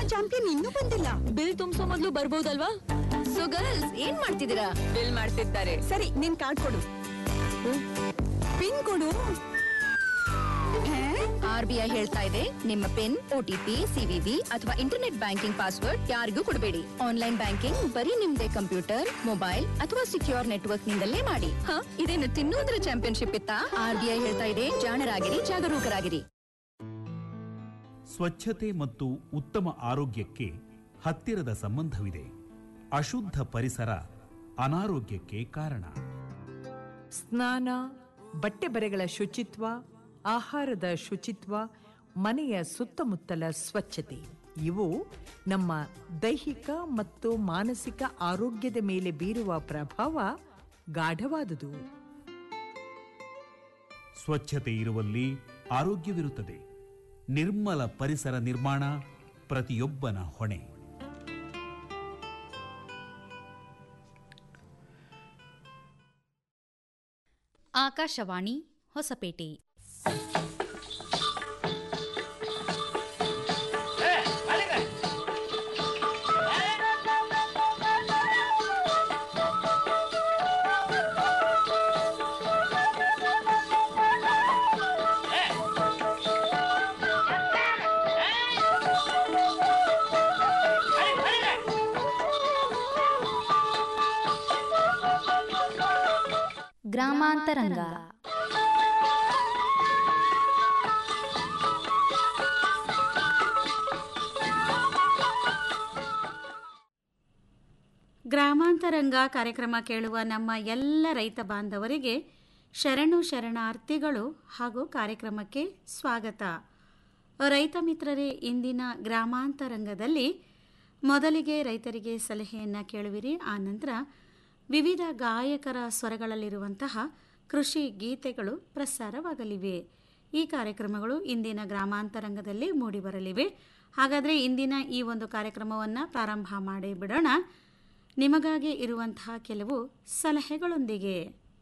Champion ಇನ್ನೂ ಬಂದಿಲ್ಲ bill ತುಂಬಿಸೋ ಮೊದ್ಲು ಬರ್ಬೋದಲ್ವಾ ಸೊ ಗರ್ಲ್ಸ್ ಏನ್ ಮಾಡ್ತಿದ್ದೀರಾ ಬಿಲ್ ಮಾಡ್ತಿದ್ದಾರೆ ಸರಿ ನಿನ್ ಕಾರ್ಡ್ ಕೊಡು ಪಿನ್ ಕೊಡು ಹೇ? ಆರ್ ಬಿ ಐ ಹೇಳ್ತಾ ಇದೆ ನಿಮ್ಮ ಪಿನ್ ಓಟಿಪಿ ಸಿವಿವಿ ಅಥವಾ ಇಂಟರ್ನೆಟ್ ಬ್ಯಾಂಕಿಂಗ್ ಪಾಸ್ವರ್ಡ್ ಯಾರಿಗೂ ಕೊಡಬೇಡಿ ಆನ್ಲೈನ್ ಬ್ಯಾಂಕಿಂಗ್ ಬರೀ ನಿಮ್ದೇ ಕಂಪ್ಯೂಟರ್ ಮೊಬೈಲ್ ಅಥವಾ ಸಿಕ್ಯೂರ್ ನೆಟ್ವರ್ಕ್ ನಿಂದಲೇ ಮಾಡಿ ಹ ಇದೇನು ತಿನ್ನೋದ್ರ ಚಾಂಪಿಯನ್ಶಿಪ್ ಇತ್ತಾ ಆರ್ ಬಿ ಐ ಹೇಳ್ತಾ ಇದೆ ಜಾಣರಾಗಿರಿ ಜಾಗರೂಕರಾಗಿರಿ ಸ್ವಚ್ಛತೆ ಮತ್ತು ಉತ್ತಮ ಆರೋಗ್ಯಕ್ಕೆ ಹತ್ತಿರದ ಸಂಬಂಧವಿದೆ ಅಶುದ್ಧ ಪರಿಸರ ಅನಾರೋಗ್ಯಕ್ಕೆ ಕಾರಣ ಸ್ನಾನ ಬಟ್ಟೆ ಬರೆಗಳ ಶುಚಿತ್ವ ಆಹಾರದ ಶುಚಿತ್ವ ಮನೆಯ ಸುತ್ತಮುತ್ತಲ ಸ್ವಚ್ಛತೆ ಇವು ನಮ್ಮ ದೈಹಿಕ ಮತ್ತು ಮಾನಸಿಕ ಆರೋಗ್ಯದ ಮೇಲೆ ಬೀರುವ ಪ್ರಭಾವ ಗಾಢವಾದುದು ಸ್ವಚ್ಛತೆ ಇರುವಲ್ಲಿ ಆರೋಗ್ಯವಿರುತ್ತದೆ ನಿರ್ಮಲ ಪರಿಸರ ನಿರ್ಮಾಣ ಪ್ರತಿಯೊಬ್ಬನ ಹೊಣೆ ಆಕಾಶವಾಣಿ ಹೊಸಪೇಟೆ ಗ್ರಾಮಾಂತರಂಗ ಗ್ರಾಮಾಂತರಂಗ ಕಾರ್ಯಕ್ರಮ ಕೇಳುವ ನಮ್ಮ ಎಲ್ಲ ರೈತ ಬಾಂಧವರಿಗೆ ಶರಣು ಶರಣಾರ್ಥಿಗಳು ಹಾಗೂ ಕಾರ್ಯಕ್ರಮಕ್ಕೆ ಸ್ವಾಗತ ರೈತ ಮಿತ್ರರೇ ಇಂದಿನ ಗ್ರಾಮಾಂತರಂಗದಲ್ಲಿ ಮೊದಲಿಗೆ ರೈತರಿಗೆ ಸಲಹೆಯನ್ನು ಕೇಳುವಿರಿ ಆನಂತರ ವಿವಿಧ ಗಾಯಕರ ಸ್ವರಗಳಲ್ಲಿರುವಂತಹ ಕೃಷಿ ಗೀತೆಗಳು ಪ್ರಸಾರವಾಗಲಿವೆ ಈ ಕಾರ್ಯಕ್ರಮಗಳು ಇಂದಿನ ಗ್ರಾಮಾಂತರಂಗದಲ್ಲಿ ಮೂಡಿಬರಲಿವೆ ಹಾಗಾದರೆ ಇಂದಿನ ಈ ಒಂದು ಕಾರ್ಯಕ್ರಮವನ್ನು ಪ್ರಾರಂಭ ಮಾಡಿ ಬಿಡೋಣ ನಿಮಗಾಗಿ ಇರುವಂತಹ ಕೆಲವು ಸಲಹೆಗಳೊಂದಿಗೆ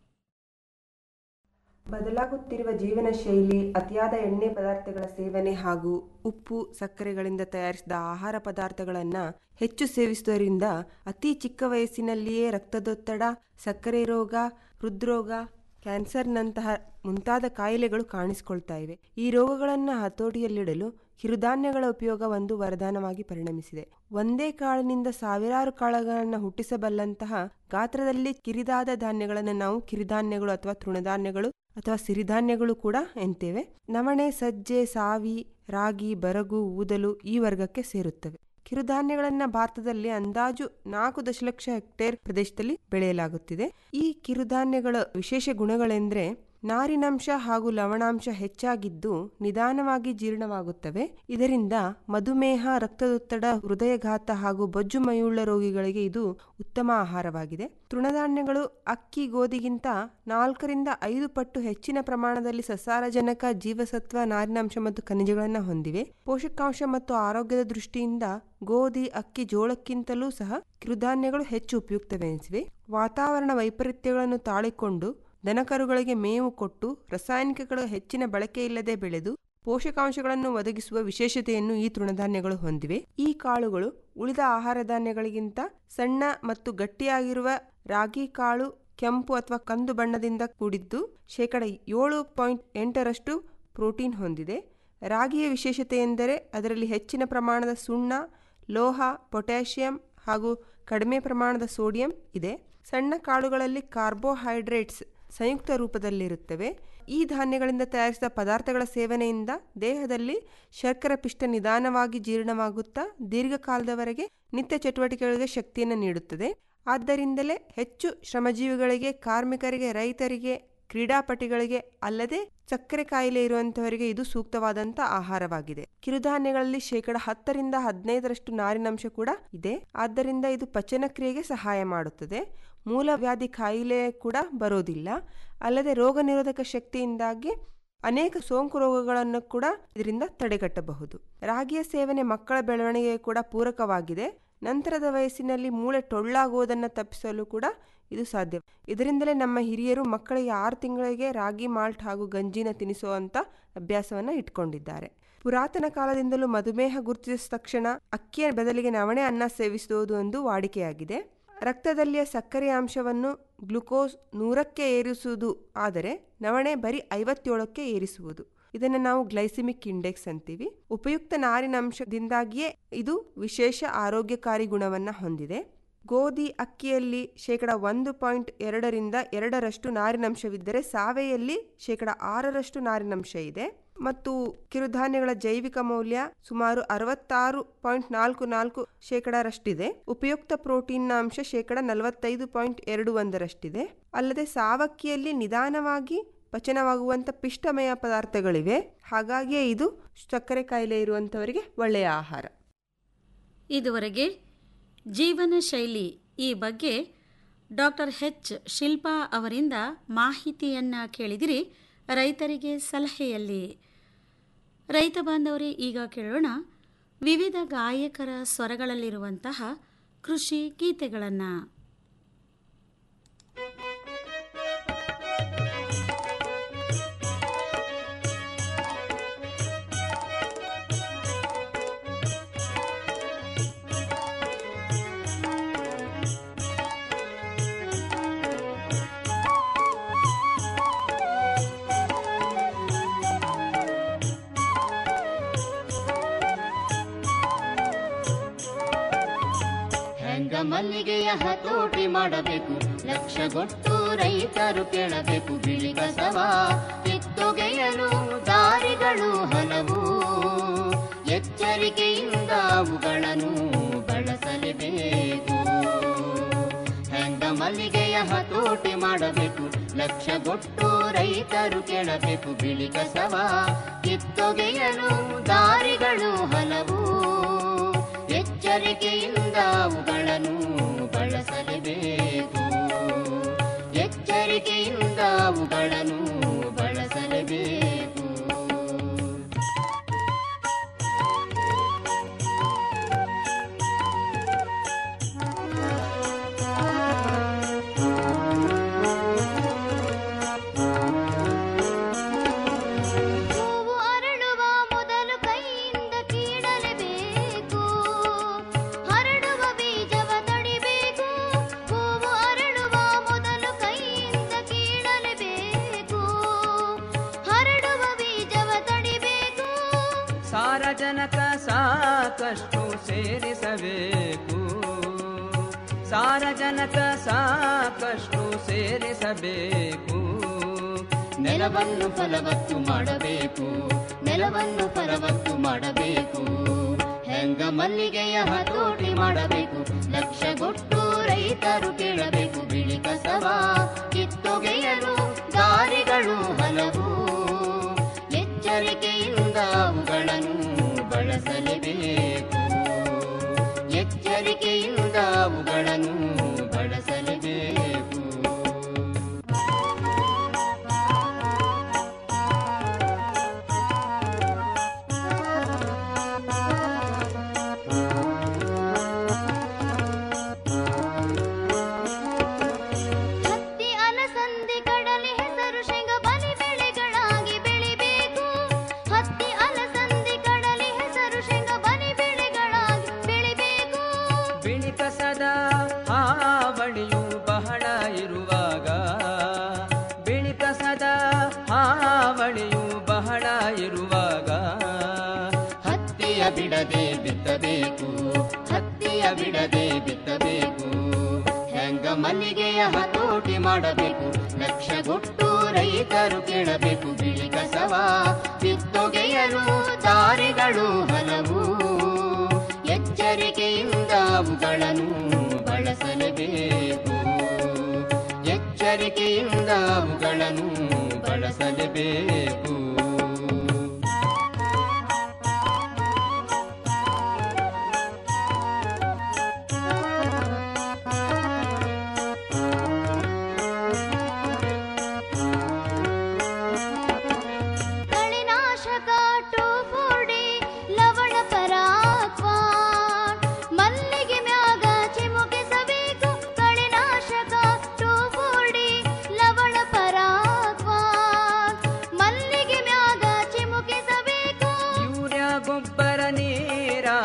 ಬದಲಾಗುತ್ತಿರುವ ಜೀವನ ಶೈಲಿ ಅತಿಯಾದ ಎಣ್ಣೆ ಪದಾರ್ಥಗಳ ಸೇವನೆ ಹಾಗೂ ಉಪ್ಪು ಸಕ್ಕರೆಗಳಿಂದ ತಯಾರಿಸಿದ ಆಹಾರ ಪದಾರ್ಥಗಳನ್ನು ಹೆಚ್ಚು ಸೇವಿಸುವುದರಿಂದ ಅತಿ ಚಿಕ್ಕ ವಯಸ್ಸಿನಲ್ಲಿಯೇ ರಕ್ತದೊತ್ತಡ ಸಕ್ಕರೆ ರೋಗ ಹೃದ್ರೋಗ ಕ್ಯಾನ್ಸರ್ನಂತಹ ಮುಂತಾದ ಕಾಯಿಲೆಗಳು ಕಾಣಿಸಿಕೊಳ್ತಾ ಇವೆ ಈ ರೋಗಗಳನ್ನು ಹತೋಟಿಯಲ್ಲಿಡಲು ಕಿರುಧಾನ್ಯಗಳ ಉಪಯೋಗ ಒಂದು ವರದಾನವಾಗಿ ಪರಿಣಮಿಸಿದೆ ಒಂದೇ ಕಾಳಿನಿಂದ ಸಾವಿರಾರು ಕಾಳುಗಳನ್ನು ಹುಟ್ಟಿಸಬಲ್ಲಂತಹ ಗಾತ್ರದಲ್ಲಿ ಕಿರಿದಾದ ಧಾನ್ಯಗಳನ್ನು ನಾವು ಕಿರಿಧಾನ್ಯಗಳು ಅಥವಾ ತೃಣಧಾನ್ಯಗಳು ಅಥವಾ ಸಿರಿಧಾನ್ಯಗಳು ಕೂಡ ಎನ್ತೇವೆ ನವಣೆ ಸಜ್ಜೆ ಸಾವಿ ರಾಗಿ ಬರಗು ಊದಲು ಈ ವರ್ಗಕ್ಕೆ ಸೇರುತ್ತವೆ ಕಿರುಧಾನ್ಯಗಳನ್ನ ಭಾರತದಲ್ಲಿ ಅಂದಾಜು ನಾಲ್ಕು ದಶಲಕ್ಷ ಹೆಕ್ಟೇರ್ ಪ್ರದೇಶದಲ್ಲಿ ಬೆಳೆಯಲಾಗುತ್ತಿದೆ ಈ ಕಿರುಧಾನ್ಯಗಳ ವಿಶೇಷ ಗುಣಗಳೆಂದ್ರೆ ನಾರಿನಂಶ ಹಾಗೂ ಲವಣಾಂಶ ಹೆಚ್ಚಾಗಿದ್ದು ನಿಧಾನವಾಗಿ ಜೀರ್ಣವಾಗುತ್ತವೆ ಇದರಿಂದ ಮಧುಮೇಹ ರಕ್ತದೊತ್ತಡ ಹೃದಯಘಾತ ಹಾಗೂ ಬೊಜ್ಜು ಮೈಯುಳ್ಳ ರೋಗಿಗಳಿಗೆ ಇದು ಉತ್ತಮ ಆಹಾರವಾಗಿದೆ ತೃಣಧಾನ್ಯಗಳು ಅಕ್ಕಿ ಗೋಧಿಗಿಂತ ನಾಲ್ಕರಿಂದ ಐದು ಪಟ್ಟು ಹೆಚ್ಚಿನ ಪ್ರಮಾಣದಲ್ಲಿ ಸಸಾರಜನಕ ಜೀವಸತ್ವ ನಾರಿನಾಂಶ ಮತ್ತು ಖನಿಜಗಳನ್ನು ಹೊಂದಿವೆ ಪೋಷಕಾಂಶ ಮತ್ತು ಆರೋಗ್ಯದ ದೃಷ್ಟಿಯಿಂದ ಗೋಧಿ ಅಕ್ಕಿ ಜೋಳಕ್ಕಿಂತಲೂ ಸಹ ಕಿರುಧಾನ್ಯಗಳು ಹೆಚ್ಚು ಉಪಯುಕ್ತವೆನಿಸಿವೆ ವಾತಾವರಣ ವೈಪರೀತ್ಯಗಳನ್ನು ತಾಳಿಕೊಂಡು ದನಕರುಗಳಿಗೆ ಮೇವು ಕೊಟ್ಟು ರಾಸಾಯನಿಕಗಳ ಹೆಚ್ಚಿನ ಬಳಕೆ ಇಲ್ಲದೆ ಬೆಳೆದು ಪೋಷಕಾಂಶಗಳನ್ನು ಒದಗಿಸುವ ವಿಶೇಷತೆಯನ್ನು ಈ ತೃಣಧಾನ್ಯಗಳು ಹೊಂದಿವೆ ಈ ಕಾಳುಗಳು ಉಳಿದ ಆಹಾರ ಧಾನ್ಯಗಳಿಗಿಂತ ಸಣ್ಣ ಮತ್ತು ಗಟ್ಟಿಯಾಗಿರುವ ರಾಗಿ ಕಾಳು ಕೆಂಪು ಅಥವಾ ಕಂದು ಬಣ್ಣದಿಂದ ಕೂಡಿದ್ದು ಶೇಕಡ ಏಳು ಪಾಯಿಂಟ್ ಎಂಟರಷ್ಟು ಪ್ರೋಟೀನ್ ಹೊಂದಿದೆ ರಾಗಿಯ ವಿಶೇಷತೆ ಎಂದರೆ ಅದರಲ್ಲಿ ಹೆಚ್ಚಿನ ಪ್ರಮಾಣದ ಸುಣ್ಣ ಲೋಹ ಪೊಟ್ಯಾಷಿಯಂ ಹಾಗೂ ಕಡಿಮೆ ಪ್ರಮಾಣದ ಸೋಡಿಯಂ ಇದೆ ಸಣ್ಣ ಕಾಳುಗಳಲ್ಲಿ ಕಾರ್ಬೋಹೈಡ್ರೇಟ್ಸ್ ಸಂಯುಕ್ತ ರೂಪದಲ್ಲಿರುತ್ತವೆ ಈ ಧಾನ್ಯಗಳಿಂದ ತಯಾರಿಸಿದ ಪದಾರ್ಥಗಳ ಸೇವನೆಯಿಂದ ದೇಹದಲ್ಲಿ ಶರ್ಕರ ಪಿಷ್ಟ ನಿಧಾನವಾಗಿ ಜೀರ್ಣವಾಗುತ್ತಾ ದೀರ್ಘಕಾಲದವರೆಗೆ ನಿತ್ಯ ಚಟುವಟಿಕೆಗಳಿಗೆ ಶಕ್ತಿಯನ್ನು ನೀಡುತ್ತದೆ ಆದ್ದರಿಂದಲೇ ಹೆಚ್ಚು ಶ್ರಮಜೀವಿಗಳಿಗೆ ಕಾರ್ಮಿಕರಿಗೆ ರೈತರಿಗೆ ಕ್ರೀಡಾಪಟುಗಳಿಗೆ ಅಲ್ಲದೆ ಸಕ್ಕರೆ ಕಾಯಿಲೆ ಇರುವಂತವರಿಗೆ ಇದು ಸೂಕ್ತವಾದಂತ ಆಹಾರವಾಗಿದೆ ಕಿರುಧಾನ್ಯಗಳಲ್ಲಿ ಶೇಕಡ ಹತ್ತರಿಂದ ಹದಿನೈದರಷ್ಟು ನಾರಿನಂಶ ಕೂಡ ಇದೆ ಆದ್ದರಿಂದ ಇದು ಪಚನ ಕ್ರಿಯೆಗೆ ಸಹಾಯ ಮಾಡುತ್ತದೆ ಮೂಲವ್ಯಾಧಿ ಕಾಯಿಲೆ ಕೂಡ ಬರೋದಿಲ್ಲ ಅಲ್ಲದೆ ರೋಗ ನಿರೋಧಕ ಶಕ್ತಿಯಿಂದಾಗಿ ಅನೇಕ ಸೋಂಕು ರೋಗಗಳನ್ನು ಕೂಡ ಇದರಿಂದ ತಡೆಗಟ್ಟಬಹುದು ರಾಗಿಯ ಸೇವನೆ ಮಕ್ಕಳ ಬೆಳವಣಿಗೆಗೆ ಕೂಡ ಪೂರಕವಾಗಿದೆ ನಂತರದ ವಯಸ್ಸಿನಲ್ಲಿ ಮೂಳೆ ಟೊಳ್ಳಾಗುವುದನ್ನು ತಪ್ಪಿಸಲು ಕೂಡ ಇದು ಸಾಧ್ಯ ಇದರಿಂದಲೇ ನಮ್ಮ ಹಿರಿಯರು ಮಕ್ಕಳಿಗೆ ಆರು ತಿಂಗಳಿಗೆ ರಾಗಿ ಮಾಲ್ಟ್ ಹಾಗೂ ಗಂಜಿನ ತಿನ್ನಿಸುವಂತ ಅಭ್ಯಾಸವನ್ನ ಇಟ್ಕೊಂಡಿದ್ದಾರೆ ಪುರಾತನ ಕಾಲದಿಂದಲೂ ಮಧುಮೇಹ ಗುರುತಿಸಿದ ತಕ್ಷಣ ಅಕ್ಕಿಯ ಬದಲಿಗೆ ನವಣೆ ಅನ್ನ ಸೇವಿಸುವುದು ಒಂದು ವಾಡಿಕೆಯಾಗಿದೆ ರಕ್ತದಲ್ಲಿಯ ಸಕ್ಕರೆಯ ಅಂಶವನ್ನು ಗ್ಲುಕೋಸ್ ನೂರಕ್ಕೆ ಏರಿಸುವುದು ಆದರೆ ನವಣೆ ಬರೀ ಐವತ್ತೇಳಕ್ಕೆ ಏರಿಸುವುದು ಇದನ್ನು ನಾವು ಗ್ಲೈಸಿಮಿಕ್ ಇಂಡೆಕ್ಸ್ ಅಂತೀವಿ ಉಪಯುಕ್ತ ನಾರಿನ ಅಂಶದಿಂದಾಗಿಯೇ ಇದು ವಿಶೇಷ ಆರೋಗ್ಯಕಾರಿ ಗುಣವನ್ನು ಹೊಂದಿದೆ ಗೋಧಿ ಅಕ್ಕಿಯಲ್ಲಿ ಶೇಕಡ ಒಂದು ಪಾಯಿಂಟ್ ಎರಡರಿಂದ ಎರಡರಷ್ಟು ನಾರಿನಂಶವಿದ್ದರೆ ಸಾವೆಯಲ್ಲಿ ಶೇಕಡ ಆರರಷ್ಟು ನಾರಿನಂಶ ಇದೆ ಮತ್ತು ಕಿರುಧಾನ್ಯಗಳ ಜೈವಿಕ ಮೌಲ್ಯ ಸುಮಾರು ಅರವತ್ತಾರು ಪಾಯಿಂಟ್ ನಾಲ್ಕು ನಾಲ್ಕು ಶೇಕಡರಷ್ಟಿದೆ ಉಪಯುಕ್ತ ಪ್ರೋಟೀನ್ನ ಅಂಶ ಶೇಕಡ ನಲವತ್ತೈದು ಪಾಯಿಂಟ್ ಎರಡು ಒಂದರಷ್ಟಿದೆ ಅಲ್ಲದೆ ಸಾವಕ್ಕಿಯಲ್ಲಿ ನಿಧಾನವಾಗಿ ಪಚನವಾಗುವಂಥ ಪಿಷ್ಟಮಯ ಪದಾರ್ಥಗಳಿವೆ ಹಾಗಾಗಿಯೇ ಇದು ಸಕ್ಕರೆ ಕಾಯಿಲೆ ಇರುವಂಥವರಿಗೆ ಒಳ್ಳೆಯ ಆಹಾರ ಇದುವರೆಗೆ ಜೀವನ ಶೈಲಿ ಈ ಬಗ್ಗೆ ಡಾಕ್ಟರ್ ಎಚ್ ಶಿಲ್ಪಾ ಅವರಿಂದ ಮಾಹಿತಿಯನ್ನ ಕೇಳಿದಿರಿ ರೈತರಿಗೆ ಸಲಹೆಯಲ್ಲಿ ರೈತ ಬಾಂಧವರೇ ಈಗ ಕೇಳೋಣ ವಿವಿಧ ಗಾಯಕರ ಸ್ವರಗಳಲ್ಲಿರುವಂತಹ ಕೃಷಿ ಗೀತೆಗಳನ್ನು ಹೆಂಗ ಮಲ್ಲಿಗೆಯ ಹತೋಟಿ ಮಾಡಬೇಕು ಲಕ್ಷಗೊಟ್ಟು ರೈತರು ಕೇಳಬೇಕು ಬಿಳಿ ಕಸವ ಕಿತ್ತೊಗೆಯಲು ದಾರಿಗಳು ಹಲವು ಎಚ್ಚರಿಕೆಯಿಂದ ಅವುಗಳನ್ನು ಬಳಸಲೇಬೇಕು ಹೆಂಗ ಮಲ್ಲಿಗೆಯ ಹತೋಟಿ ಮಾಡಬೇಕು ಲಕ್ಷಗೊಟ್ಟು ರೈತರು ಕೇಳಬೇಕು ಬಿಳಿ ಕಸವ ಕಿತ್ತೊಗೆಯಲು ದಾರಿಗಳು ಹಲವು ಎಚ್ಚರಿಕೆಯಿಂದ ಅವುಗಳನ್ನು ಬಳಸಲೇಬೇಕು ಎಚ್ಚರಿಕೆಯಿಂದ ಅವುಗಳನ್ನು ಬಳಸಲೇಬೇಕು ಹೂವು ಅರಳುವ ಮೊದಲು ಕೈಯಿಂದ ಕೀಳಲೇಬೇಕು ಹರಡುವ ಬೀಜವ ತಡಿಬೇಕು ಹೂವು ಅರಳುವ ಮೊದಲು ಕೈಯಿಂದ ಕೀಳಲೇಬೇಕು ಹರಡುವ ಬೀಜವ ತಡಿಬೇಕು ಸಾರಜನಕ ಸಾಕಷ್ಟು ಸೇರಿಸಬೇಕು ಸಾರಜನಕ ಸಾಕಷ್ಟು ಸೇರಿಸಬೇಕು ನೆಲವನ್ನು ಫಲವತ್ತು ಮಾಡಬೇಕು ನೆಲವನ್ನು ಫಲವತ್ತು ಮಾಡಬೇಕು ಹೆಂಗ ಮಲ್ಲಿಗೆಯ ಹತೋಟಿ ಮಾಡಬೇಕು ಲಕ್ಷಗೊಟ್ಟು ರೈತರು ಕೇಳಬೇಕು ಬಿಳಿ ಕಸವ ಕಿತ್ತೊಗೆಯಲು ದಾರಿಗಳು ಹಲವು ಎಚ್ಚರಿಕೆಯಿಂದ ಅವುಗಳನ್ನು ಬಳಸಲೇಬೇಕು ಎಚ್ಚರಿಕೆಯಿಂದ ಅವುಗಳನ್ನು ಬಳಸಲೇಬೇಕು ಹತ್ತಿ ಅಲಸಂದಿ ಕಡಲೆ ಹೆಸರು ಶೇಂಗ ಬಲಿ ಬೆಳೆಗಳಾಗಿ ಬೆಳಿಬೇಕು ಹತ್ತಿ ಅಲಸಂದಿ ಕಡಲೆ ಹೆಸರು ಶೇಂಗ ಬಲಿ ಬೆಳೆಗಳಾಗಿ ಬೆಳಿಬೇಕು ಬಿಳಿ ಕಸದ ಹಾವಳಿಯು ಬಹಳ ಇರುವಾಗ ಬಿಳಿ ಕಸದ ಹಾವಳಿಯು ಬಹಳ ಇರುವಾಗ ಹತ್ತಿಯ ಬಿಡದೆ ಬಿತ್ತಬೇಕು ಹತ್ತಿಯ ಬಿಡದೆ ಬಿತ್ತಬೇಕು ಹೆಂಗ ಮಲ್ಲಿಗೆಯ ಹತೋಟಿ ಮಾಡಬೇಕು ಲಕ್ಷಗೊಟ್ಟು ರೈತರು ಕೇಳಬೇಕು ಬಿಳಿ ಕಸವ ಕಿತ್ತೊಗೆಯಲು ದಾರಿಗಳು ಹಲವು ಎಚ್ಚರಿಕೆಯಿಂದ ಅವುಗಳನ್ನು ಬಳಸಲೇಬೇಕು ಎಚ್ಚರಿಕೆಯಿಂದ ಅವುಗಳನ್ನು ಬಳಸಲೇಬೇಕು ಕಳೆನಾಶಕ ಟೋಫೋಡಿ ಲವಣ ಪರಾಕ್ವಾನ್ ಮಲ್ಲಿಗೆ ಮ್ಯಾಗ ಚಿಮುಕಿಸಬೇಕು ಕಳೆನಾಶಕ ಟೋಫೋಡಿ ಲವಣ ಪರಾಕ್ವಾನ್ ಮಲ್ಲಿಗೆ ಮ್ಯಾಗ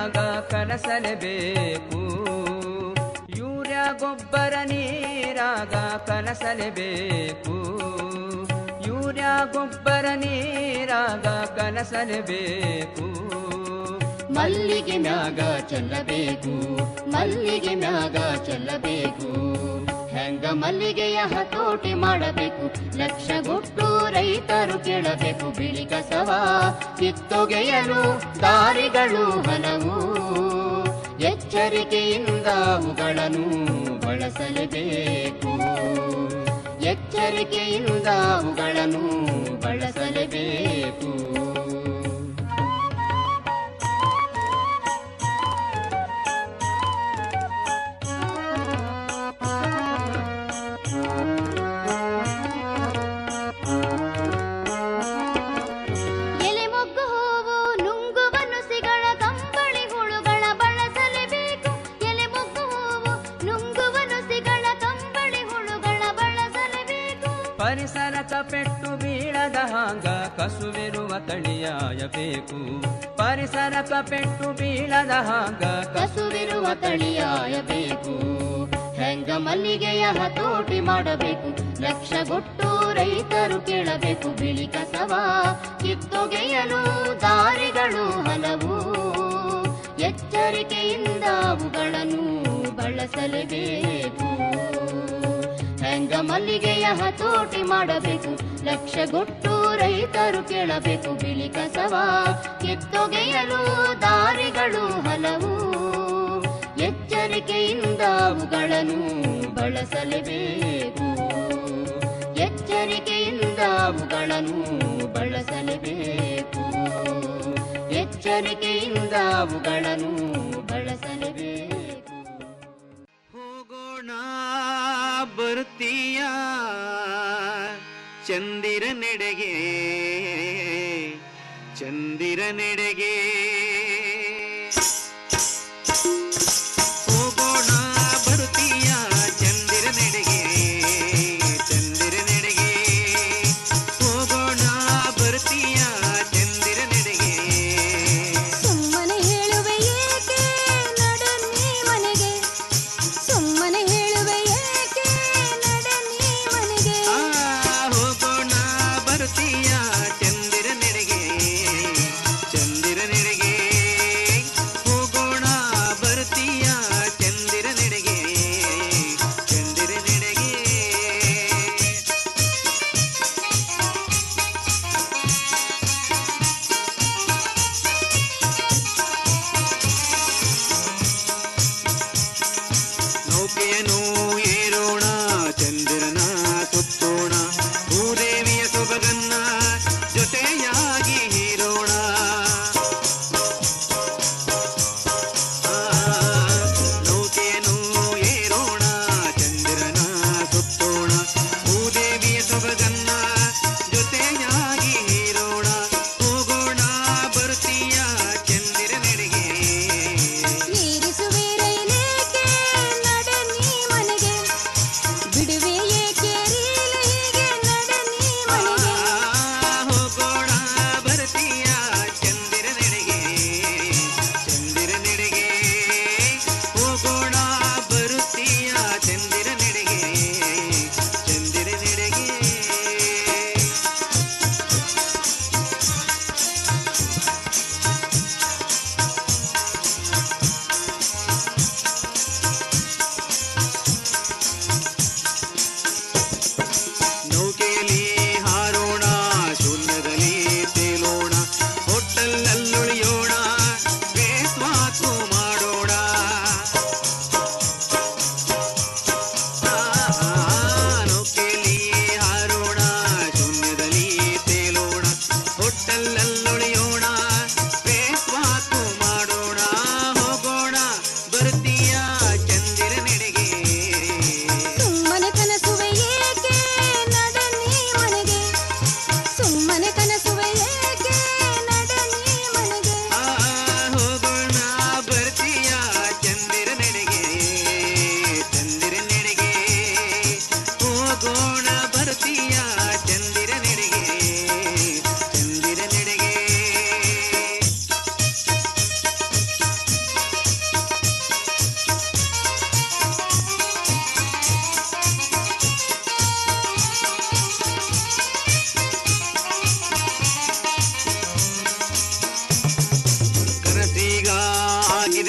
ನೀರಾಗ ಕಲಸಲೇಬೇಕು ಯೂರಿಯಾ ಗೊಬ್ಬರ ನೀರಾಗ ಕಲಸಲೇಬೇಕು ಯೂರಿಯಾ ಗೊಬ್ಬರ ನೀರಾಗ ಕಲಸಲೇಬೇಕು ಮಲ್ಲಿಗೆ ಮ್ಯಾಗ ಚೆಲ್ಲಬೇಕು ಮಲ್ಲಿಗೆ ಮ್ಯಾಗ ಚೆಲ್ಲಬೇಕು ಹೆಂಗ ಮಲ್ಲಿಗೆಯ ಹತೋಟಿ ಮಾಡಬೇಕು ಲಕ್ಷಗೊಟ್ಟು ರೈತರು ಕೇಳಬೇಕು ಬಿಳಿ ಕಸವ ಕಿತ್ತೊಗೆಯಲು ದಾರಿಗಳು ಹಲವು ಎಚ್ಚರಿಕೆಯಿಂದ ಅವುಗಳನ್ನು ಬಳಸಲೇಬೇಕು ಎಚ್ಚರಿಕೆಯಿಂದ ಅವುಗಳನ್ನು ಬಳಸಲೇಬೇಕು ಎಲೆ ಮೊಗ್ಗು ಹೂವು ನುಂಗುವ ನುಸಿಗಳ ಕಂಬಳಿ ಹುಳುಗಳ ಬಳಸಲೇಬೇಕು ಎಲೆ ಮೊಗ್ಗು ಹೂವು ನುಂಗುವ ನುಸಿಗಳ ಕಂಬಳಿ ಹುಳುಗಳ ಬಳಸಲೇಬೇಕು ಪರಿಸರಕ ಪೆಟ್ಟು ಬೀಳದ ಹಾಂಗ ಕಸುವಿರುವ ತಳಿಯಾಯಬೇಕು ಪರಿಸರಕ ಪೆಟ್ಟು ಬೀಳದ ಹಾಂಗ ಕಸುವಿರುವ ತಳಿಯಾಯಬೇಕು ಹೆಂಗ ಮಲ್ಲಿಗೆಯ ಹತೋಟಿ ಮಾಡಬೇಕು ಲಕ್ಷಗೊಟ್ಟು ರೈತರು ಕೇಳಬೇಕು ಬಿಳಿ ಕಸವ ಕಿತ್ತೊಗೆಯಲು ದಾರಿಗಳು ಹಲವು ಎಚ್ಚರಿಕೆಯಿಂದ ಅವುಗಳನ್ನು ಬಳಸಲೇಬೇಕು ಹೆಂಗ ಮಲ್ಲಿಗೆಯ ಹತೋಟಿ ಮಾಡಬೇಕು ಲಕ್ಷಗೊಟ್ಟು ರೈತರು ಕೇಳಬೇಕು ಬಿಳಿ ಕಸವ ಕಿತ್ತೊಗೆಯಲು ದಾರಿಗಳು ಹಲವು ಎಚ್ಚರಿಕೆಯಿಂದ ಅವುಗಳನ್ನು ಬಳಸಲೇಬೇಕು ಎಚ್ಚರಿಕೆಯಿಂದ ಅವುಗಳನ್ನು ಬಳಸಲೇಬೇಕು ಎಚ್ಚರಿಕೆಯಿಂದ ಅವುಗಳನ್ನು ಬಳಸಲೇಬೇಕು ಹೋಗೋಣ ಬರುತ್ತೀಯ ಚಂದಿರ ನೆಡೆಗೆ ಚಂದಿರ ನೆಡೆಗೆ ಹೋಗೋಣ ಬರುತ್ತೀಯ ಚಂದಿರ ನೆಡೆಗೆ ಚಂದಿರ ನೆಡೆಗೆ ಹೋಗೋಣ ಬರುತ್ತೀಯ ಚಂದಿರ ನೆಡೆಗೆ ಸುಮ್ಮನೆ ಹೇಳುವೆ ಏಕೆ ನಡೆ ನೀ ಮನೆಗೆ ಸುಮ್ಮನೆ ಹೇಳುವೆ ಏಕೆ ನಡೆ ನೀ ಮನೆಗೆ ಆ ಹೋಗೋಣ ಬರುತ್ತೀಯ ಚಂದಿರ ನೆಡೆಗೆ ಚಂದಿರ ನೆಡೆಗೆ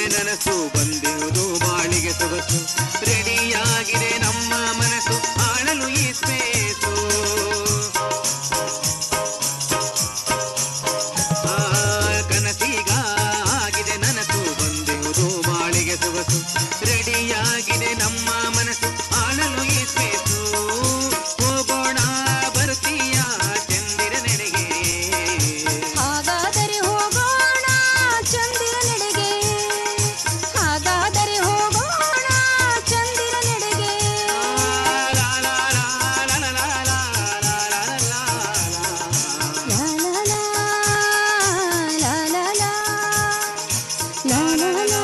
ನನಸು ಬಂದಿರುವುದು ಬಾಳಿಗೆ ಸೊಗಸು ರೆಡಿಯಾಗಿದೆ ನಮ್ಮ ಮನಸ್ಸು ಆಳಲು ಈ ಸ್ಪೇಸು ಆ, ಕನಸೀಗ ಆಗಿದೆ ನನಸು ಬಂದಿರುವುದು ಬಾಳಿಗೆ ಸೊಗಸು ರೆಡಿಯಾಗಿದೆ ನಮ್ಮ ಮನಸ್ಸು ಆಳಲು ಈ ಸ್ಪೇಸು ಹೋಗೋಣ ಬರ್ತೀಯ ಚಂದಿರ ನೆಡೆಗೆ ಹಾಗಾದರೆ ಹೋಗೋಣ ಚಂದಿರನೆಡೆಗೆ ಹಾಗಾದರೆ ಹೋಗೋಣ ಚಂದಿರನೆಡೆಗೆ ಲಾ ಲಾ ಲಾ, ಲಾ ಲಾ ಲಾ, ಲಾ ಲಾ ಲಾ.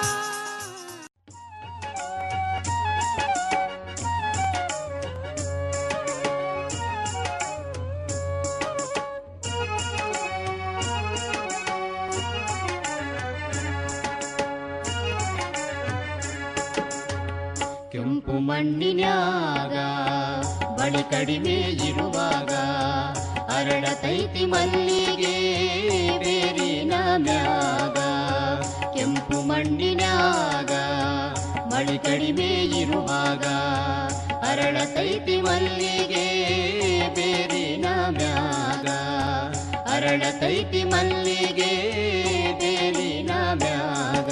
ಕೆಂಪು ಮಣ್ಣಿನ್ಯಾಗ ಬಳಿ ಕಡಿಮೆ ಇರುವಾಗ ಅರಳತೈತಿ ಮಲ್ಲಿಗೆ ಬೇರಿನ ಮ್ಯಾಗ ಕೆಂಪು ಮಣ್ಣಿನ್ಯಾಗ ಬಳಿ ಕಡಿಮೆ ಇರುವಾಗ ಅರಳತೈತಿ ಮಲ್ಲಿಗೆ ಬೇರಿನ ಮ್ಯಾಗ ಅರಳತೈತಿ ಮಲ್ಲಿಗೆ ಬೇರಿನ ಮ್ಯಾಗ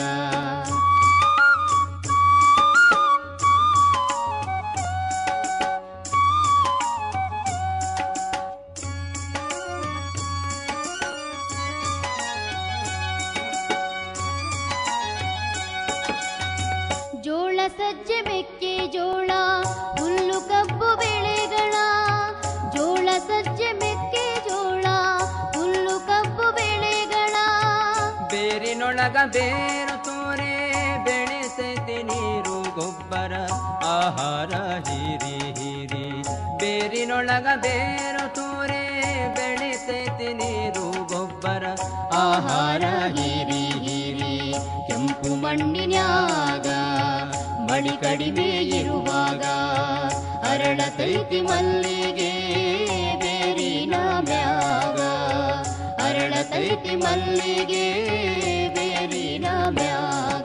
ಜೋಳ ಸಜ್ಜೆ ಮೆಕ್ಕೆ ಜೋಳ ಹುಲ್ಲು ಕಬ್ಬು ಬೆಳೆಗಳ ಜೋಳ ಸಜ್ಜೆ ಮೆಕ್ಕೆ ಜೋಳ ಹುಲ್ಲು ಕಬ್ಬು ಬೆಳೆಗಳ ಬೇರಿನೊಳಗ ಬೇರು ತೋರೆ ಬೆಳೆಸೈತಿ ನೀರು ಗೊಬ್ಬರ ಆಹಾರ ಹೀರಿ ಹೀರಿ ಬೇರಿನೊಳಗ ಬೇರು ತೋರೆ ಬೆಳೆಸೈತಿ ನೀರು ಗೊಬ್ಬರ ಆಹಾರ ಹೀರಿ ಹೀರಿ ಕೆಂಪು ಮಣ್ಣಿನ್ಯಾಗ ಮಳಿ ಕಡಿಮೆ ಇರುವಾಗ ಅರಳತೈತಿ ಮಲ್ಲಿಗೆ ಬೇರಿನ ಮ್ಯಾಗ ಅರಳತೈತಿ ಮಲ್ಲಿಗೆ ಬೇರಿನ ಮ್ಯಾಗ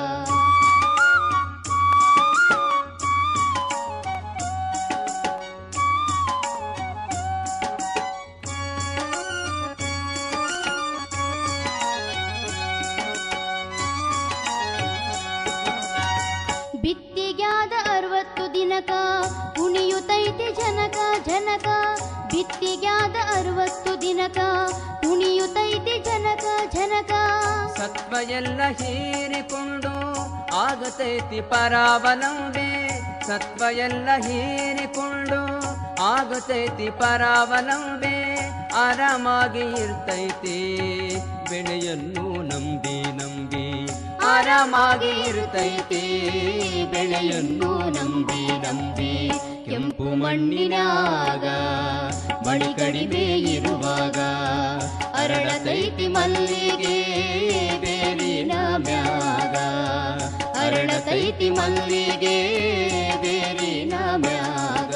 ಬಿತ್ತಿಗ್ಯಾದ ಅರವತ್ತು ದಿನಕ ಕುಣಿಯುತ್ತೈತಿ ಜನಕ ಜನಕ ಬಿತ್ತಿಗ್ಯಾದ ಅರವತ್ತು ದಿನಕ ಕುಣಿಯುತ್ತೈತಿ ಜನಕ ಜನಕ ಸತ್ವ ಎಲ್ಲ ಹೀರಿಕೊಂಡು ಆಗತೈತಿ ಪರಾವಲಂಬೆ ಸತ್ವ ಎಲ್ಲ ಹೀರಿಕೊಂಡು ಆಗತೈತಿ ಪರಾವಲಂಬೆ ಆರಾಮಾಗಿ ಇರ್ತೈತಿ ಬೆಳೆಯನ್ನು ನಂಬಿ ನಂಬಿ ಆರಾಮಾಗಿ ಇರ್ತೈತಿ ಬೆಳೆಯನ್ನು ನಂಬಿ ನಂಬಿ ಕೆಂಪು ಮಣ್ಣಿನಾಗ ಮಳಿ ಕಡಿಮೆ ಇರುವಾಗ ಅರಳತೈತಿ ಮಲ್ಲಿಗೆ ಬೇರಿನ ಮ್ಯಾಗ ಅರಳತೈತಿ ಮಲ್ಲಿಗೆ ಬೇರಿನ ಮ್ಯಾಗ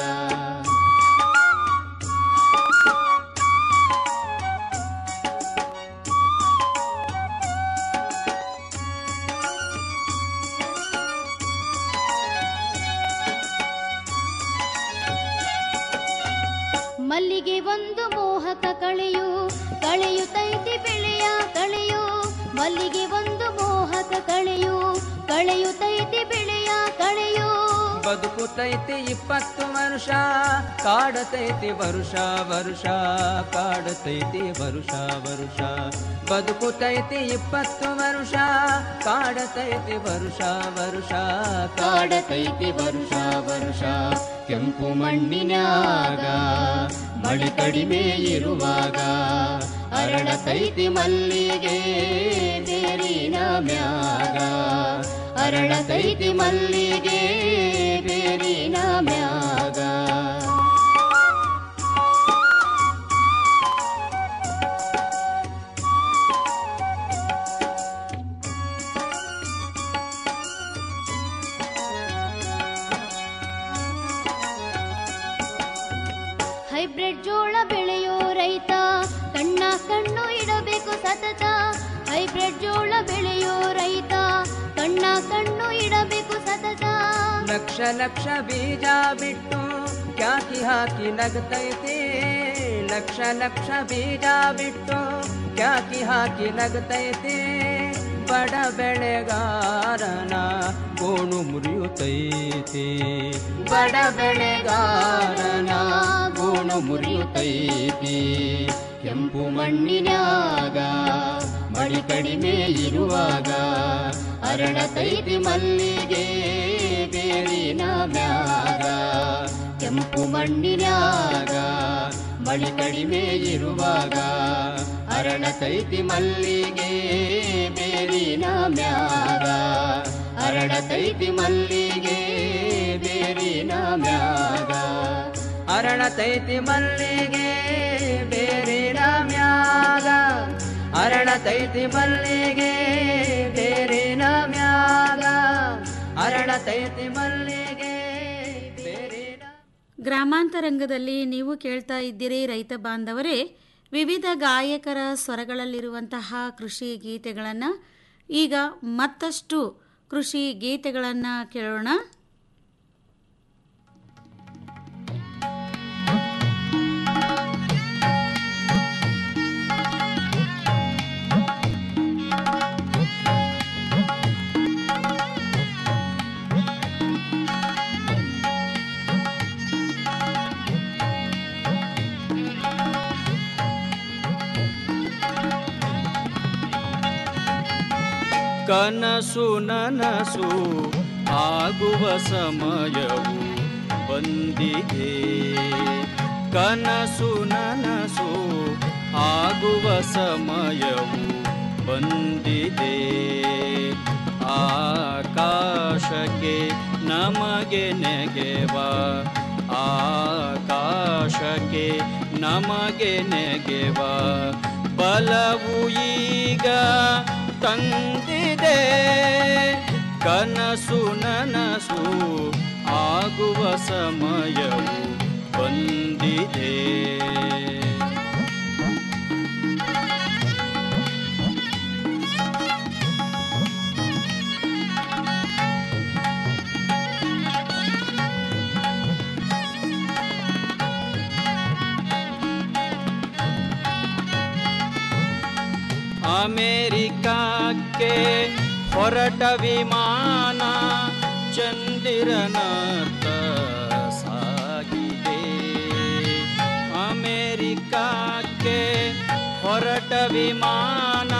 ಮಲ್ಲಿಗೆ ಒಂದು ಮೋಹಕ ಕಳೆಯು ಕಳೆಯುತ್ತೈತಿ ಬೆಳೆಯ ಕಳೆಯು ಮಲ್ಲಿಗೆ ಒಂದು ಮೋಹಕ ಕಳೆಯು ಕಳೆಯುತ್ತೈತಿ ಬೆಳೆಯ ಕಳೆಯು ಬದುಕುತೈತಿ ಇಪ್ಪತ್ತು ವರ್ಷ ಕಾಡತೈತಿ ವರುಷ ವರುಷ ಕಾಡತೈತಿ ವರುಷ ವರುಷ ಬದುಕುತೈತಿ ಇಪ್ಪತ್ತು ವರ್ಷ ಕಾಡತೈತಿ ವರುಷ ವರುಷ ಕಾಡತೈತಿ ವರುಷ ವರುಷ ಕೆಂಪು ಮಣ್ಣಿನ್ಯಾಗ ಮಳಿ ಕಡಿಮೆ ಇರುವಾಗ ಅರಳತೈತಿ ಮಲ್ಲಿಗೆ ಬೇರಿನ ಮ್ಯಾಗ ಅರಳತೈತಿ ಮಲ್ಲಿಗೆ ಬೇರಿನ ಮ್ಯಾಗ ಹೈಬ್ರಿಡ್ ಜೋಳ ಬೆಳೆಯೋ ರೈತ ಕಣ್ಣ ಕಣ್ಣು ಇಡಬೇಕು ಸತತ ಹೈಬ್ರಿಡ್ ಜೋಳ ಬೆಳೆಯೋ ರೈತ ಲಕ್ಷ ಲಕ್ಷ ಬೀಜ ಬಿಟ್ಟು ಕ್ಯಾಕಿ ಹಾಕಿ ನಗತೈತಿ ಲಕ್ಷ ಲಕ್ಷ ಬೀಜ ಬಿಟ್ಟು ಕ್ಯಾಕಿ ಹಾಕಿ ನಗತೈತಿ ಬಡ ಬೆಳೆಗಾರನ ಗೋಣು ಮುರಿಯುತ್ತೈತಿ ಬಡ ಬೆಳೆಗಾರನ ಗೋಣು ಮುರಿಯುತ್ತೈತಿ ಕೆಂಪು ಮಣ್ಣಿನ್ಯಾಗ ಮಳಿ ಕಡಿಮೆ ಇರುವಾಗ ಅರಳತೈತಿ ಮಲ್ಲಿಗೆ ಬೇರಿನ ಮ್ಯಾಗ ಕೆಂಪು ಮಣ್ಣಿನ್ಯಾಗ ಮಳಿ ಕಡಿಮೆ ಇರುವಾಗ ಅರಳತೈತಿ ಮಲ್ಲಿಗೆ ಬೇರಿನ ಮ್ಯಾಗ ಅರಳತೈತಿ ಮಲ್ಲಿಗೆ ಬೇರಿನ ಮ್ಯಾಗ ಅರಳತೈತಿ ಮಲ್ಲಿಗೆ ಬೇರಿನ ಮ್ಯಾಗ ಅರಳತೈತಿ ಮಲ್ಲಿಗೆ ಬೇರಿನ ಮ್ಯಾಗ ಅರಳತೈತಿ ಮಲ್ಲಿಗೆ ಬೇರಿನ ಗ್ರಾಮಾಂತರಂಗದಲ್ಲಿ ನೀವು ಕೇಳ್ತಾ ಇದ್ದೀರಿ ರೈತ ಬಾಂಧವರೇ ವಿವಿಧ ಗಾಯಕರ ಸ್ವರಗಳಲ್ಲಿರುವಂತಹ ಕೃಷಿ ಗೀತೆಗಳನ್ನು ಈಗ ಮತ್ತಷ್ಟು ಕೃಷಿ ಗೀತೆಗಳನ್ನು ಕೇಳೋಣ ಕನಸು ನನಸು ಆಗುವ ಸಮಯವು ಬಂದಿದೆ ಕನಸು ನನಸು ಆಗುವ ಸಮಯವು ಬಂದಿದೆ ಆಕಾಶಕ್ಕೆ ನಮಗೆ ನೆಗೆವ ಆಕಾಶಕ್ಕೆ ನಮಗೆ ನೆಗೆವ ಬಲವು ಈಗ ತಂದಿದೆ ಕನಸು ನನಸು ಆಗುವ ಸಮಯವು ಬಂದಿದೆ ಅಮೇರಿಕಕ್ಕೆ ಹೊರಟ ವಿಮಾನ ಚಂದಿರನತ್ತ ಸಾಗಿದೆ ಅಮೇರಿಕಕ್ಕೆ ಹೊರಟ ವಿಮಾನ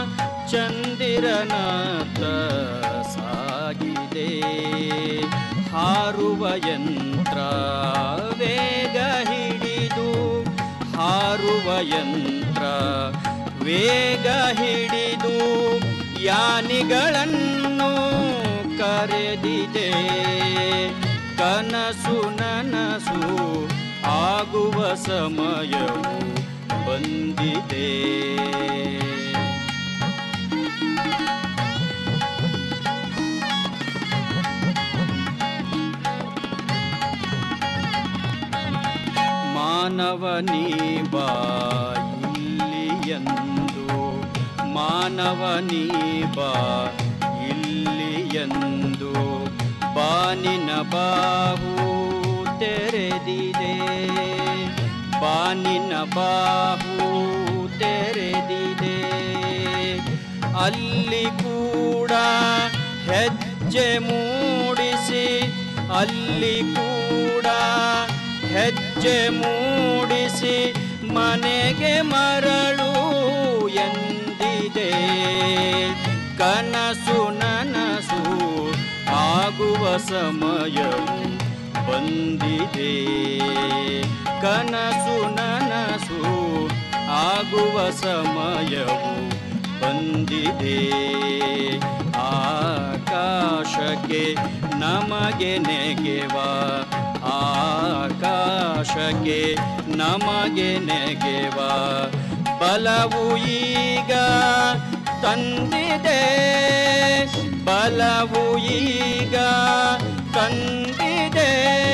ಚಂದಿರನತ್ತ ಸಾಗಿದೆ ಹಾರುವ ಯಂತ್ರ ವೇಗ ಹಿಡಿದು ಹಾರುವ ಯಂತ್ರ ವೇಗ ಹಿಡಿದು ಯಾನಿಗಳನ್ನು ಕರೆದಿದೆ ಕನಸು ನನಸು ಆಗುವ ಸಮಯವು ಬಂದಿದೆ ಮಾನವನೀ ಬಾ ಇಲ್ಲಿಯಂದು ಮಾನವನೀ ಬಾ ಇಲ್ಲಿಯಂದು ಬಾನಿನ ಬಾಹು ತೆರೆದಿದೆ ಬಾನಿನ ಬಾಹು ತೆರೆದಿದೆ ಅಲ್ಲಿ ಕೂಡ ಹೆಜ್ಜೆ ಮೂಡಿಸಿ ಅಲ್ಲಿ ಕೂಡ ಹೆಜ್ಜೆ ಮೂಡಿಸಿ ಮನೆಗೆ ಮರಳು ಎಂದಿದೆ ಕನಸು ನನಸು ಆಗುವ ಸಮಯವು ಬಂದಿದೆ ಕನಸು ನನಸು ಆಗುವ ಸಮಯವು ಬಂದಿದೆ ಆಕಾಶಕ್ಕೆ ನಮಗೆ ನೆಗೆವ ಆಕಾಶಕ್ಕೆ ನಮಗೆ ನೆಗೆವ ಬಲವು ಈಗ ತಂದಿದೆ ಬಲವು ಈಗ ತಂದಿದೆ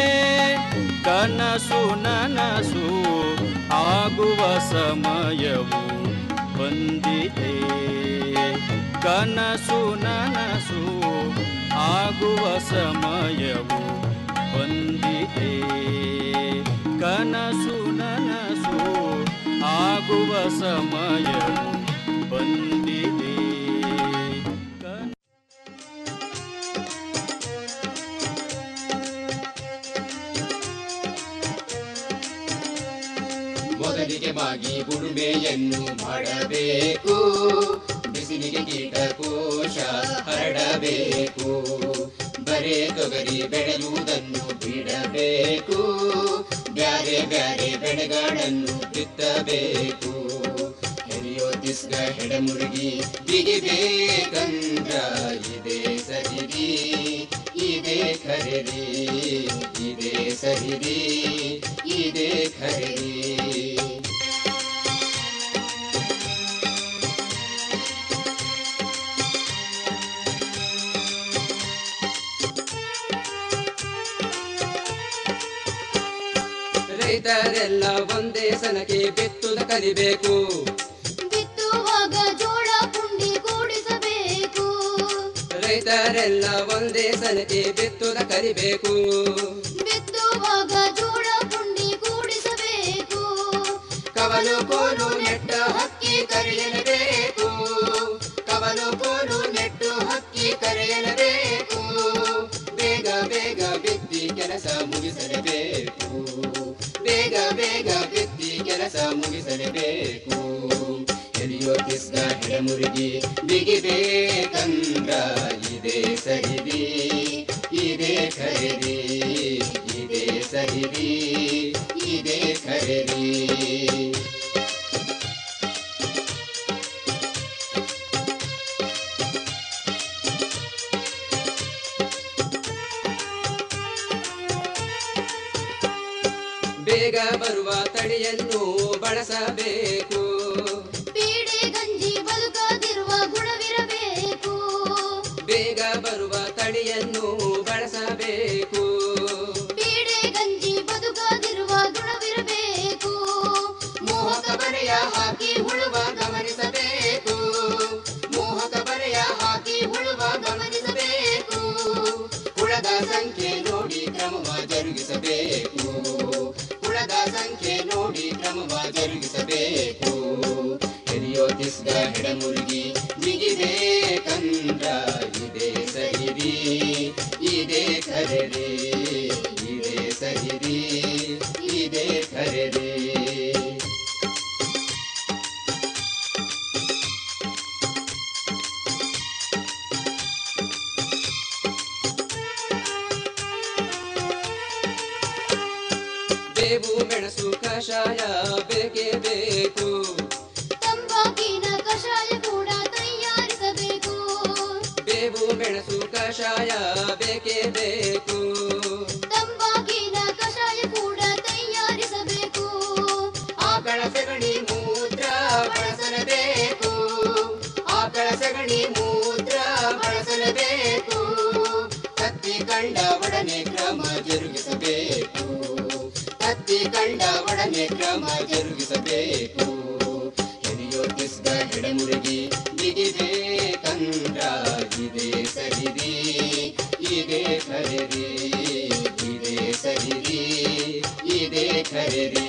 ಕನಸು ನನಸು ಆಗುವ ಸಮಯವು ಬಂದಿದೆ ಕನಸು ನನಸು ಆಗುವ ಸಮಯವು ಬಂದಿದೆ ಕನಸು ನನಸು ಆಗುವ ಸಮಯವು ಬಂದಿದೆ ಮೊದಲಿಗೆ ಮಾಗಿ ಉಳುಮೆಯನ್ನು ಮಾಡಬೇಕು ಬಿಸಿಲಿಗೆ ಕೀಟಕೋಶ ಹರಡಬೇಕು ಬರೇ ತೊಗರಿ ಬೆಳೆಯುವುದನ್ನು ಬಿಡಬೇಕು ಬ್ಯಾರೆ ಬ್ಯಾರೆ ಬೆಳೆಗಳನ್ನು ಬಿತ್ತಬೇಕು ಹೆರಿಯೋ ತಿಸ್ಗ ಹೆಡಮುರುಗಿ ಬಿಗಿಬೇಕಂದ್ರ ಇದೇ ಸರಿರಿ ಇದೇ ಖರೀರಿ ಇದೇ ಸರಿರಿ ಇದೇ ಖರೀರಿ ರೈತರೆಲ್ಲ ಒಂದೇ ಸನಕ್ಕೆ ಬಿತ್ತುದ ಕಲಿಬೇಕು ಬಿತ್ತುವಾಗ ಜೋಳ ಪುಂಡಿ ಕೂಡಿಸಬೇಕು ರೈತರೆಲ್ಲ ಒಂದೇ ಸನಕ್ಕೆ ಬಿತ್ತುದ ಕಲಿಬೇಕು ಬಿತ್ತುವಾಗ ಜೋಳ ಪುಂಡಿ ಕೂಡಿಸಬೇಕು ಕವಲು ಕೋಲು ನೆಟ್ಟ ಹಕ್ಕಿ ಕರೆಯಲೇಬೇಕು ಕವಲು ಕೋಲು ನೆಟ್ಟು ಹಕ್ಕಿ ಕರೆಯಲೇಬೇಕು ಬೇಗ ಬೇಗ ಬಿತ್ತಿ ಕೆಲಸ ಮುಗಿಸಲೇಬೇಕು ಬೇಗ ಬೇಗ ಬಿತ್ತಿ ಕೆಲಸ ಮುಗಿಸಲೇಬೇಕು ಎಲಿಯೋ ಕಿಸ್ಗ ಹೆಡಮುರುಗಿ ಬಿಗಿಬೇಕಂದ್ರ ಇದೇ ಸರಿದಿ ಇದೇ ಖರೀದಿ ಇದೇ ಸರಿದಿ ಇದೇ ಖರೀದಿ ಬೇಗ ಬರುವ ತಳಿಯನ್ನು ಬಳಸಬೇಕು ಪೀಡೆ ಗಂಜಿ ಬದುಕದಿರುವ ಗುಣವಿರಬೇಕು ಬೇಗ ಬರುವ ತಳಿಯನ್ನು ಬಳಸಬೇಕು ಪೀಡೆ ಗಂಜಿ ಬದುಕದಿರುವ ಗುಣವಿರಬೇಕು ಮೋಹಕ ಬರೆಯ ಹಾಕಿ ಹುಳುವ ಗಮನಿಸಬೇಕು ಮೋಹಕ ಬರೆಯ ಹಾಕಿ ಹುಳುವ ಗಮನಿಸಬೇಕು ಹುಳದ ಸಂಖ್ಯೆ ನೋಡಿ ಕ್ರಮವ ಜರುಗಿಸಬೇಕು ಹುಳದ ಸಂಖ್ಯೆ ನೋಡಿ ಕ್ರಮವ ಜರುಗಿಸಬೇಕು ಹೆರಿಯೋ ತಿಸ್ಗ ಹೆಡಮುರುಗಿ ಬಿಗಿಬೇಕಂದ್ರ ಇದೇ ಸರಿರಿ ಇದೇ ಖರೀರಿ ಇದೇ ಸರಿರಿ ಇದೇ ಖರೀರಿ ಬೇವು ಮೆಣಸು ಕಷಾಯ ಬೇಕೇ ಬೇಕು ತಂಬಾಕಿನ ಕಷಾಯ ಕೂಡ ತಯಾರಿಸಬೇಕು ಬೇವು ಮೆಣಸು ಕಷಾಯ ಬೇಕೇ ಬೇಕು ತಂಬಾಕಿನ ಕಷಾಯ ಕೂಡ ತಯಾರಿಸಬೇಕು ಆಕಳ ಸಗಣಿ ಮೂತ್ರ ಬಳಸಲೇಬೇಕು ಆಕಳ ಸಗಣಿ ಮೂತ್ರ ಬಳಸಲೇಬೇಕು ಕತ್ತಿ ಕಂಡ ಒಡನೆ ಕ್ರಮ ಜರುಗಿಸಬೇಕು ಕತ್ತಿ ಕಂಡ ಒಡನೆ ಕ್ರಮ ಜರುಗಿಸಬೇಕು ಹೆರಿಯೋ ತಿಸ್ಗ ಹೆಡಮುರುಗಿ ಬಿಗಿಬೇಕಂದ್ರ ಇದೇ ಸರಿರಿ ಇದೇ ಖರೀರಿ ಇದೇ ಸರಿರಿ ಇದೇ ಖರೀರಿ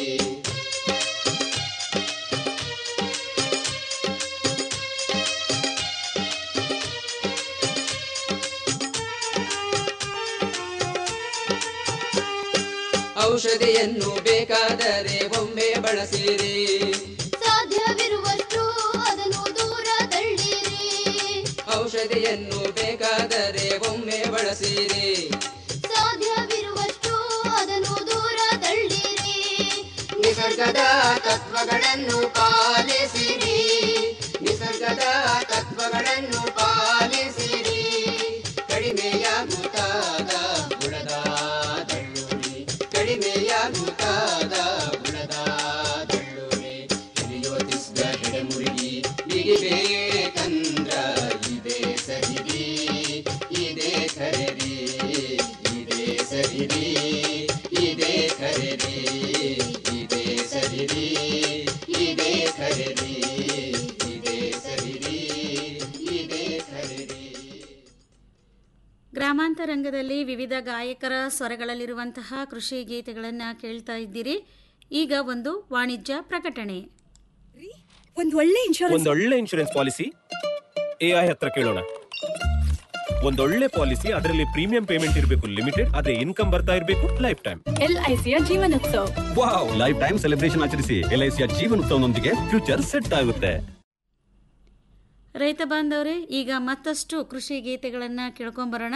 ಔಷಧಿಯನ್ನು ಬೇಕಾದರೆ ಒಮ್ಮೆ ಬಳಸಿರಿ ಸಾಧ್ಯವಿರುವಷ್ಟು ಅದನ್ನು ದೂರ ತಳ್ಳಿರಿ ಔಷಧಿಯನ್ನು ಬೇಕಾದರೆ ಒಮ್ಮೆ ಬಳಸಿರಿ ಸಾಧ್ಯವಿರುವಷ್ಟು ಅದನ್ನು ದೂರ ತಳ್ಳಿರಿ ನಿಸರ್ಗದ ತತ್ವಗಳನ್ನು ಪಾಲಿಸಿರಿ ನಿಸರ್ಗದ ತತ್ವಗಳನ್ನು ಪಾಲಿಸಿರಿ ಕಡಿಮೆಯಾಗುತ್ತಾದ ಗುಣದ ದಳ್ಳುರಿ ಕಡಿಮೆಯಾಗುತ್ತಾದ ಗುಣದ ದಳ್ಳುರಿ ಹಿರಿಯೋ ತಿಸ್ಗ ಹೆಡಮುರುಗಿ ಬಿಗಿಬೇಕಂದ್ರ ಇದೇ ಸರಿರಿ ಇದೇ ಖರೀರಿ ಇದೇ ಸರಿರಿ ಇದೇ ಖರೀರಿ ಇದೇ ಸರಿರಿ ಇದೇ ಖರೀರಿ ಗ್ರಾಮಾಂತರಂಗದಲ್ಲಿ ವಿವಿಧ ಗಾಯಕರ ಸ್ವರಗಳಲ್ಲಿರುವಂತಹ ಕೃಷಿ ಗೀತೆಗಳನ್ನು ಕೇಳ್ತಾ ಇದ್ದೀರಿ ಈಗ ಒಂದು ವಾಣಿಜ್ಯ ಪ್ರಕಟಣೆ ಒಂದ್ ಒಳ್ಳೆ ಇನ್ಶೂರೆನ್ಸ್ ಒಂದೊಳ್ಳೆ ಇನ್ಶೂರೆನ್ಸ್ ಪಾಲಿಸಿ ಎಐ ಹತ್ರ ಕೇಳೋಣ ಒಂದೊಳ್ಳೆ ಪಾಲಿಸಿ ಅದರಲ್ಲಿ ಪ್ರೀಮಿಯಂ ಪೇಮೆಂಟ್ ಇರಬೇಕು ಲಿಮಿಟೆಡ್ ಅದೇ ಇನ್ಕಮ್ ಬರ್ತಾ ಇರಬೇಕು ಲೈಫ್ ಟೈಮ್ ಎಲ್ಐಸಿಯ ಜೀವನೋತ್ಸವ ವಾವ್ ಲೈಫ್ ಟೈಮ್ ಸೆಲೆಬ್ರೇಷನ್ ಆಚರಿಸಿ ಎಲ್ಐಸಿಯ ಜೀವನೋತ್ಸವನೊಂದಿಗೆ ಫ್ಯೂಚರ್ ಸೆಟ್ ಆಗುತ್ತೆ ರೈತ ಬಾಂಧವರೇ ಈಗ ಮತ್ತಷ್ಟು ಕೃಷಿ ಗೀತೆಗಳನ್ನು ಕೇಳ್ಕೊಂಬರೋಣ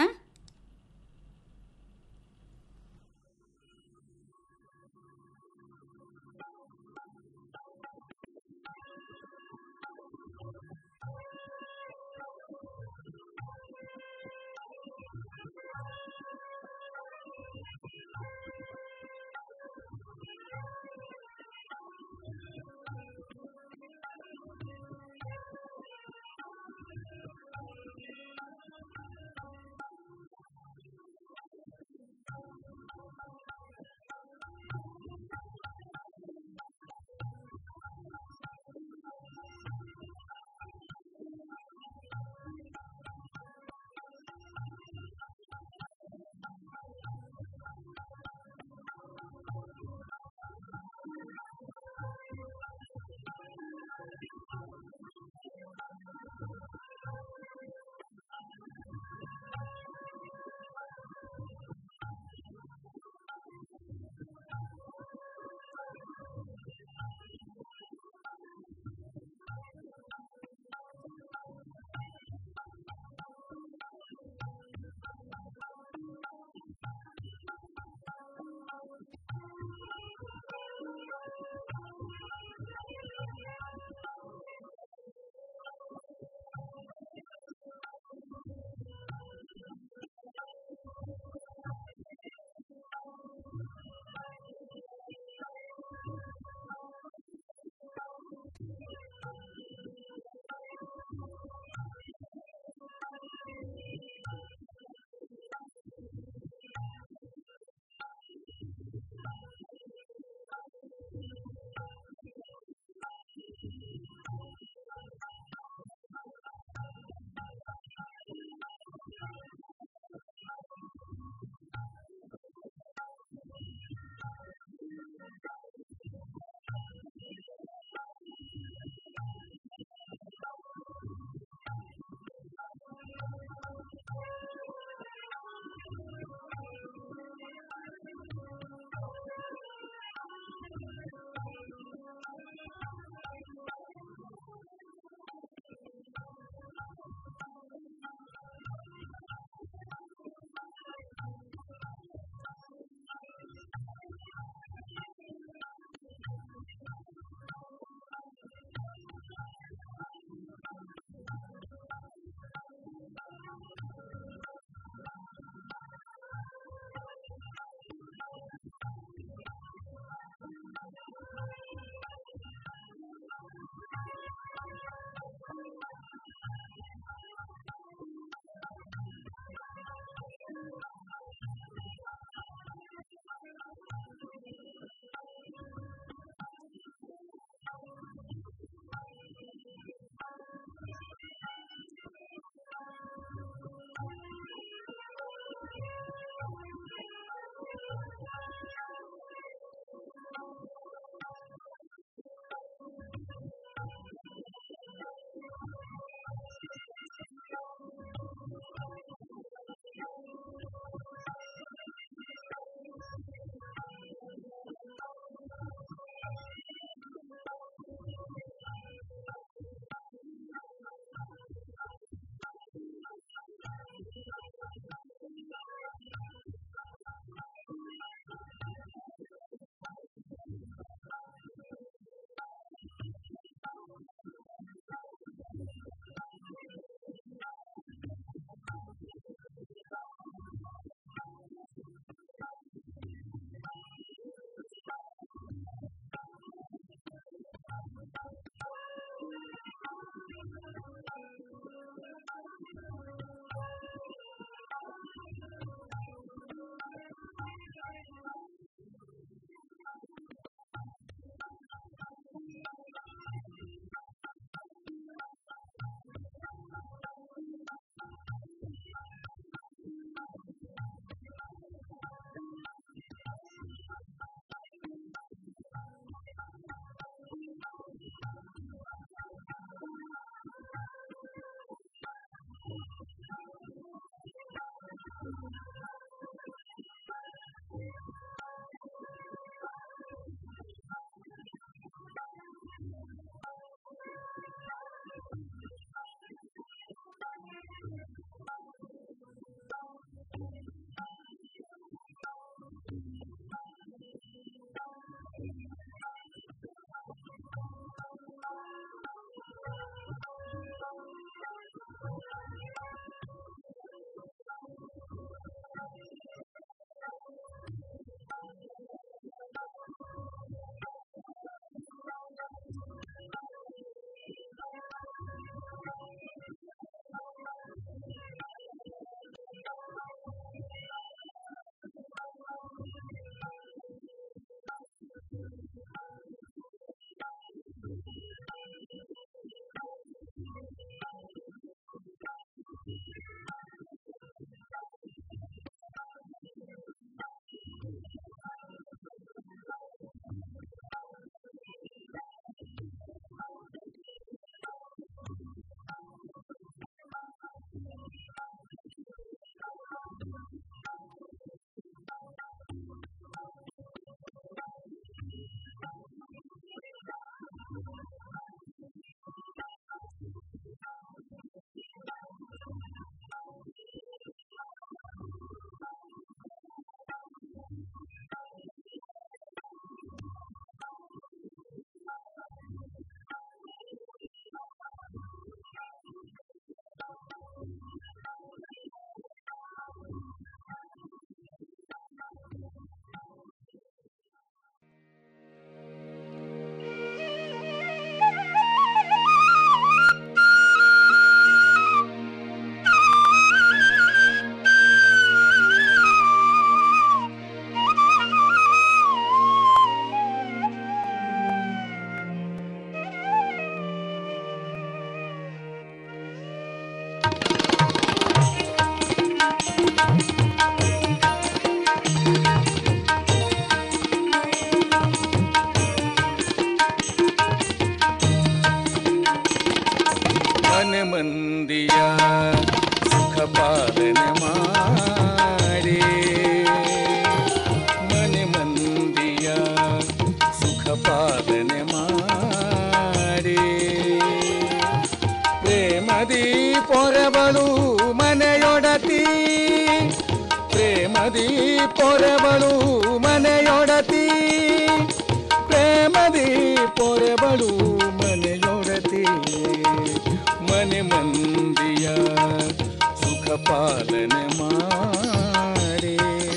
ಪೊರೆಬಳು ಮನೆಯೊಡತಿ ಪ್ರೇಮದಿ ಪೊರೆಬಳು ಮನೆಯೊಡತಿ ಪ್ರೇಮದಿ ಪೊರೆಬಳು ಮನೆಯೊಡತಿ ಮನೆ ಮಂದಿಯ ಸುಖ ಪಾಲನೆ ಮಾಡಿ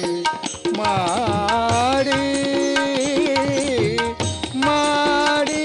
ಮಾಡಿ ಮಾಡಿ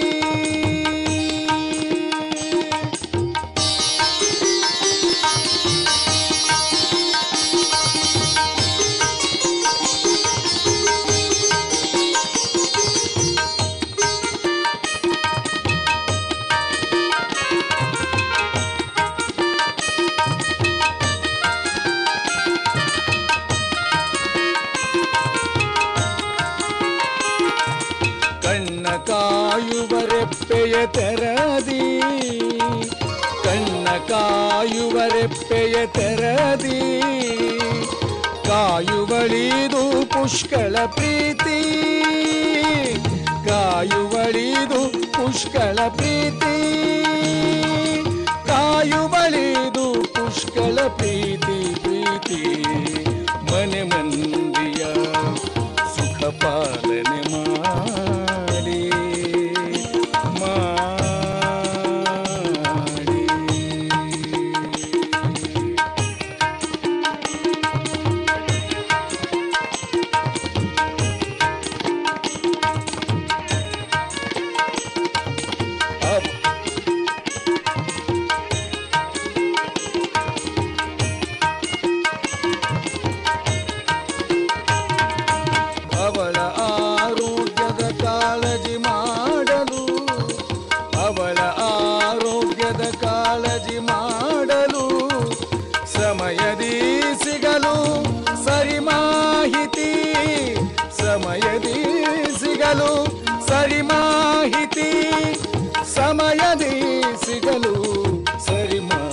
ಕಣ್ಣ ಕಾಯುವ ರೆಪ್ಪೆಯ ತೆರದಿ ಕಣ್ಣ ಕಾಯುವ ರೆಪ್ಪೆಯ ತೆರದಿ ಕಾಯುವಳಿದು ಪುಷ್ಕಳ ಪ್ರೀತಿ ಕಾಯುವಳಿದು ಪುಷ್ಕಳ ಪ್ರೀತಿ ಕಾಯುವಳಿದು ಪುಷ್ಕಳ ಪ್ರೀತಿ ಪ್ರೀತಿ ಮನೆ ಮಂದಿಯ ಸುಖ ಪಾಲನೆ ಮಾಡಿ ಮಾಡಿ ಅವಳ ಆರೋಗ್ಯದ ಕಾಳಜಿ ಮಾಡಲು ಅವಳ ಆರೋಗ್ಯದ ಕಾಳಜಿ ಮಾಡಲು ಸಮಯದಿ ಸಿಗಲು ಸರಿ ಮಾಹಿತಿ ಸಮಯದಿ ಸಿಗಲು ಸರಿ ಮಾಹಿತಿ ಸಮಯದಿ ಸಿಗಲು